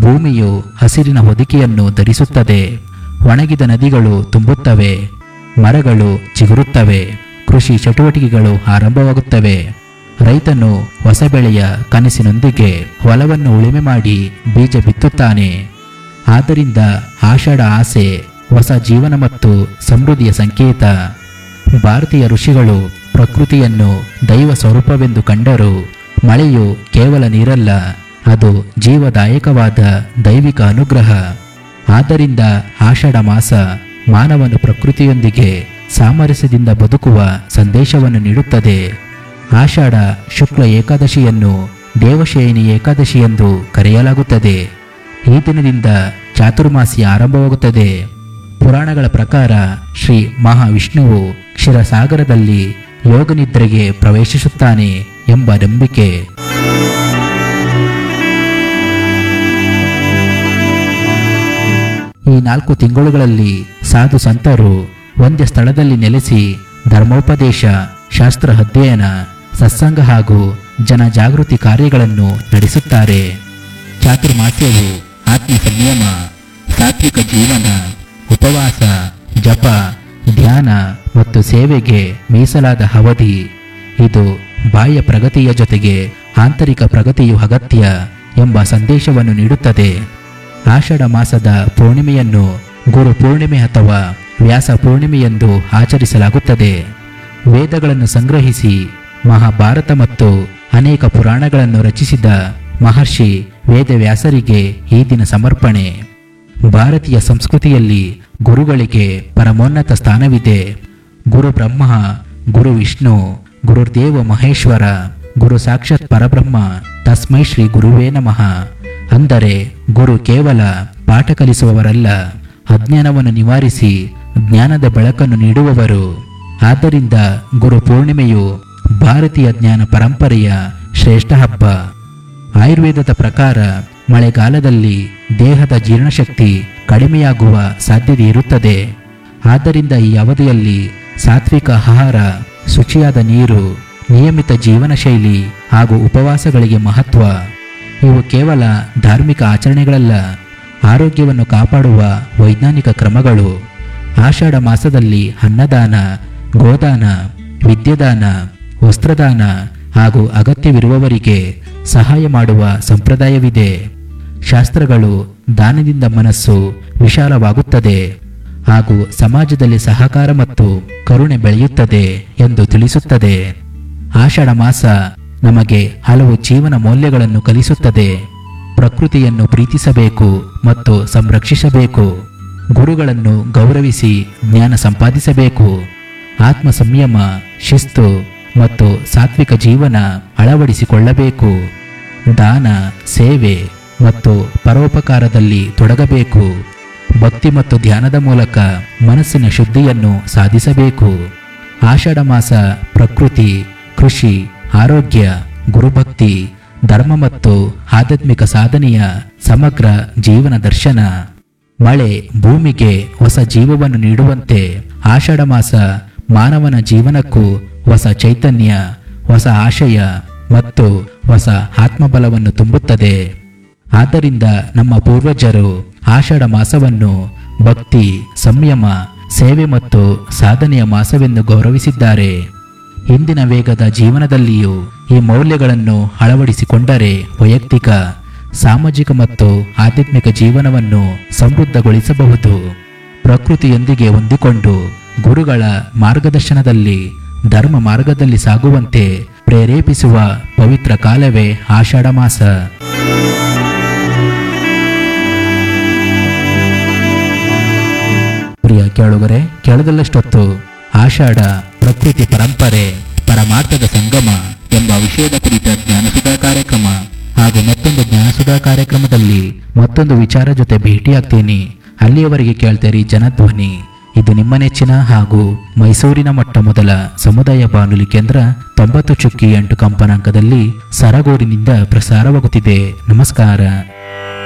ಭೂಮಿಯು ಹಸಿರಿನ ಹೊದಿಕೆಯನ್ನು ಧರಿಸುತ್ತದೆ ಒಣಗಿದ ನದಿಗಳು ತುಂಬುತ್ತವೆ ಮರಗಳು ಚಿಗುರುತ್ತವೆ ಕೃಷಿ ಚಟುವಟಿಕೆಗಳು ಆರಂಭವಾಗುತ್ತವೆ ರೈತನು ಹೊಸ ಬೆಳೆಯ ಕನಸಿನೊಂದಿಗೆ ಹೊಲವನ್ನು ಉಳುಮೆ ಮಾಡಿ ಬೀಜ ಬಿತ್ತುತ್ತಾನೆ ಆದ್ದರಿಂದ ಆಷಾಢ ಆಸೆ ಹೊಸ ಜೀವನ ಮತ್ತು ಸಮೃದ್ಧಿಯ ಸಂಕೇತ ಭಾರತೀಯ ಋಷಿಗಳು ಪ್ರಕೃತಿಯನ್ನು ದೈವ ಸ್ವರೂಪವೆಂದು ಕಂಡರು ಮಳೆಯು ಕೇವಲ ನೀರಲ್ಲ ಅದು ಜೀವದಾಯಕವಾದ ದೈವಿಕ ಅನುಗ್ರಹ ಆದ್ದರಿಂದ ಆಷಾಢ ಮಾಸ ಮಾನವನು ಪ್ರಕೃತಿಯೊಂದಿಗೆ ಸಾಮರಸ್ಯದಿಂದ ಬದುಕುವ ಸಂದೇಶವನ್ನು ನೀಡುತ್ತದೆ ಆಷಾಢ ಶುಕ್ಲ ಏಕಾದಶಿಯನ್ನು ದೇವಶಯನಿ ಏಕಾದಶಿ ಎಂದು ಕರೆಯಲಾಗುತ್ತದೆ ಈ ದಿನದಿಂದ ಚಾತುರ್ಮಾಸಿ ಆರಂಭವಾಗುತ್ತದೆ ಪುರಾಣಗಳ ಪ್ರಕಾರ ಶ್ರೀ ಮಹಾವಿಷ್ಣುವು ಕ್ಷೀರಸಾಗರದಲ್ಲಿ ಯೋಗನಿದ್ರೆಗೆ ಪ್ರವೇಶಿಸುತ್ತಾನೆ ಎಂಬ ನಂಬಿಕೆ ಈ ನಾಲ್ಕು ತಿಂಗಳುಗಳಲ್ಲಿ ಸಾಧು ಸಂತರು ಒಂದೇ ಸ್ಥಳದಲ್ಲಿ ನೆಲೆಸಿ ಧರ್ಮೋಪದೇಶ ಶಾಸ್ತ್ರ ಅಧ್ಯಯನ ಸತ್ಸಂಗ ಹಾಗೂ ಜನ ಜಾಗೃತಿ ಕಾರ್ಯಗಳನ್ನು ನಡೆಸುತ್ತಾರೆ ಚಾತುರ್ಮಾಸ್ಯವು ಆತ್ಮ ಸಂಯಮ ಸಾತ್ವಿಕ ಜೀವನ ಉಪವಾಸ ಜಪ ಧ್ಯಾನ ಮತ್ತು ಸೇವೆಗೆ ಮೀಸಲಾದ ಅವಧಿ ಇದು ಬಾಹ್ಯ ಪ್ರಗತಿಯ ಜೊತೆಗೆ ಆಂತರಿಕ ಪ್ರಗತಿಯು ಅಗತ್ಯ ಎಂಬ ಸಂದೇಶವನ್ನು ನೀಡುತ್ತದೆ ಆಷಾಢ ಮಾಸದ ಪೂರ್ಣಿಮೆಯನ್ನು ಗುರು ಪೂರ್ಣಿಮೆ ಅಥವಾ ವ್ಯಾಸ ಪೂರ್ಣಿಮೆ ಎಂದು ಆಚರಿಸಲಾಗುತ್ತದೆ ವೇದಗಳನ್ನು ಸಂಗ್ರಹಿಸಿ ಮಹಾಭಾರತ ಮತ್ತು ಅನೇಕ ಪುರಾಣಗಳನ್ನು ರಚಿಸಿದ ಮಹರ್ಷಿ ವೇದವ್ಯಾಸರಿಗೆ ಈ ದಿನ ಸಮರ್ಪಣೆ ಭಾರತೀಯ ಸಂಸ್ಕೃತಿಯಲ್ಲಿ ಗುರುಗಳಿಗೆ ಪರಮೋನ್ನತ ಸ್ಥಾನವಿದೆ ಗುರು ಬ್ರಹ್ಮ ಗುರು ವಿಷ್ಣು ಗುರುದೇವ ಮಹೇಶ್ವರ ಗುರು ಸಾಕ್ಷಾತ್ ಪರಬ್ರಹ್ಮ ತಸ್ಮೈ ಶ್ರೀ ಗುರುವೇ ನಮಃ ಅಂದರೆ ಗುರು ಕೇವಲ ಪಾಠ ಕಲಿಸುವವರಲ್ಲ ಅಜ್ಞಾನವನ್ನು ನಿವಾರಿಸಿ ಜ್ಞಾನದ ಬೆಳಕನ್ನು ನೀಡುವವರು ಆದ್ದರಿಂದ ಗುರು ಪೂರ್ಣಿಮೆಯು ಭಾರತೀಯ ಜ್ಞಾನ ಪರಂಪರೆಯ ಶ್ರೇಷ್ಠ ಹಬ್ಬ ಆಯುರ್ವೇದದ ಪ್ರಕಾರ ಮಳೆಗಾಲದಲ್ಲಿ ದೇಹದ ಜೀರ್ಣಶಕ್ತಿ ಕಡಿಮೆಯಾಗುವ ಸಾಧ್ಯತೆ ಇರುತ್ತದೆ ಆದ್ದರಿಂದ ಈ ಅವಧಿಯಲ್ಲಿ ಸಾತ್ವಿಕ ಆಹಾರ ಶುಚಿಯಾದ ನೀರು ನಿಯಮಿತ ಜೀವನ ಶೈಲಿ ಹಾಗೂ ಉಪವಾಸಗಳಿಗೆ ಮಹತ್ವ ಇವು ಕೇವಲ ಧಾರ್ಮಿಕ ಆಚರಣೆಗಳಲ್ಲ ಆರೋಗ್ಯವನ್ನು ಕಾಪಾಡುವ ವೈಜ್ಞಾನಿಕ ಕ್ರಮಗಳು ಆಷಾಢ ಮಾಸದಲ್ಲಿ ಅನ್ನದಾನ ಗೋದಾನ ವಿದ್ಯೆದಾನ ವಸ್ತ್ರದಾನ ಹಾಗೂ ಅಗತ್ಯವಿರುವವರಿಗೆ ಸಹಾಯ ಮಾಡುವ ಸಂಪ್ರದಾಯವಿದೆ ಶಾಸ್ತ್ರಗಳು ದಾನದಿಂದ ಮನಸ್ಸು ವಿಶಾಲವಾಗುತ್ತದೆ ಹಾಗೂ ಸಮಾಜದಲ್ಲಿ ಸಹಕಾರ ಮತ್ತು ಕರುಣೆ ಬೆಳೆಯುತ್ತದೆ ಎಂದು ತಿಳಿಸುತ್ತದೆ ಆಷಾಢ ಮಾಸ ನಮಗೆ ಹಲವು ಜೀವನ ಮೌಲ್ಯಗಳನ್ನು ಕಲಿಸುತ್ತದೆ ಪ್ರಕೃತಿಯನ್ನು ಪ್ರೀತಿಸಬೇಕು ಮತ್ತು ಸಂರಕ್ಷಿಸಬೇಕು ಗುರುಗಳನ್ನು ಗೌರವಿಸಿ ಜ್ಞಾನ ಸಂಪಾದಿಸಬೇಕು ಆತ್ಮ ಸಂಯಮ ಶಿಸ್ತು ಮತ್ತು ಸಾತ್ವಿಕ ಜೀವನ ಅಳವಡಿಸಿಕೊಳ್ಳಬೇಕು ದಾನ ಸೇವೆ ಮತ್ತು ಪರೋಪಕಾರದಲ್ಲಿ ತೊಡಗಬೇಕು ಭಕ್ತಿ ಮತ್ತು ಧ್ಯಾನದ ಮೂಲಕ ಮನಸ್ಸಿನ ಶುದ್ಧಿಯನ್ನು ಸಾಧಿಸಬೇಕು ಆಷಾಢ ಮಾಸ ಪ್ರಕೃತಿ ಕೃಷಿ ಆರೋಗ್ಯ ಗುರುಭಕ್ತಿ ಧರ್ಮ ಮತ್ತು ಆಧ್ಯಾತ್ಮಿಕ ಸಾಧನೆಯ ಸಮಗ್ರ ಜೀವನ ದರ್ಶನ ಮಳೆ ಭೂಮಿಗೆ ಹೊಸ ಜೀವವನ್ನು ನೀಡುವಂತೆ ಆಷಾಢ ಮಾಸ ಮಾನವನ ಜೀವನಕ್ಕೂ ಹೊಸ ಚೈತನ್ಯ ಹೊಸ ಆಶಯ ಮತ್ತು ಹೊಸ ಆತ್ಮಬಲವನ್ನು ತುಂಬುತ್ತದೆ ಆದ್ದರಿಂದ ನಮ್ಮ ಪೂರ್ವಜರು ಆಷಾಢ ಮಾಸವನ್ನು ಭಕ್ತಿ ಸಂಯಮ ಸೇವೆ ಮತ್ತು ಸಾಧನೆಯ ಮಾಸವೆಂದು ಗೌರವಿಸಿದ್ದಾರೆ ಇಂದಿನ ವೇಗದ ಜೀವನದಲ್ಲಿಯೂ ಈ ಮೌಲ್ಯಗಳನ್ನು ಅಳವಡಿಸಿಕೊಂಡರೆ ವೈಯಕ್ತಿಕ ಸಾಮಾಜಿಕ ಮತ್ತು ಆಧ್ಯಾತ್ಮಿಕ ಜೀವನವನ್ನು ಸಮೃದ್ಧಗೊಳಿಸಬಹುದು ಪ್ರಕೃತಿಯೊಂದಿಗೆ ಹೊಂದಿಕೊಂಡು ಗುರುಗಳ ಮಾರ್ಗದರ್ಶನದಲ್ಲಿ ಧರ್ಮ ಮಾರ್ಗದಲ್ಲಿ ಸಾಗುವಂತೆ ಪ್ರೇರೇಪಿಸುವ ಪವಿತ್ರ ಕಾಲವೇ ಆಷಾಢ ಮಾಸ ಪ್ರಿಯ ಕೇಳುಗರೆ ಕೇಳದಲ್ಲಷ್ಟೊತ್ತು ಆಷಾಢ ಪ್ರಕೃತಿ ಪರಂಪರೆ ಪರಮಾರ್ಥದ ಸಂಗಮ ಎಂಬ ವಿಷಯದ ಕುರಿತ ಜ್ಞಾನಸುಧಾ ಕಾರ್ಯಕ್ರಮ ಹಾಗೂ ಮತ್ತೊಂದು ಜ್ಞಾನಸುಧಾ ಕಾರ್ಯಕ್ರಮದಲ್ಲಿ ಮತ್ತೊಂದು ವಿಚಾರ ಜೊತೆ ಭೇಟಿಯಾಗ್ತೀನಿ ಅಲ್ಲಿಯವರೆಗೆ ಕೇಳ್ತೀರಿ ಜನಧ್ವನಿ ಇದು ನಿಮ್ಮ ನೆಚ್ಚಿನ ಹಾಗೂ ಮೈಸೂರಿನ ಮೊಟ್ಟ ಮೊದಲ ಸಮುದಾಯ ಬಾನುಲಿ ಕೇಂದ್ರ ತೊಂಬತ್ತು ಚುಕ್ಕಿ ಎಂಟು ಕಂಪನಾಂಕದಲ್ಲಿ ಸರಗೂರಿನಿಂದ ಪ್ರಸಾರವಾಗುತ್ತಿದೆ ನಮಸ್ಕಾರ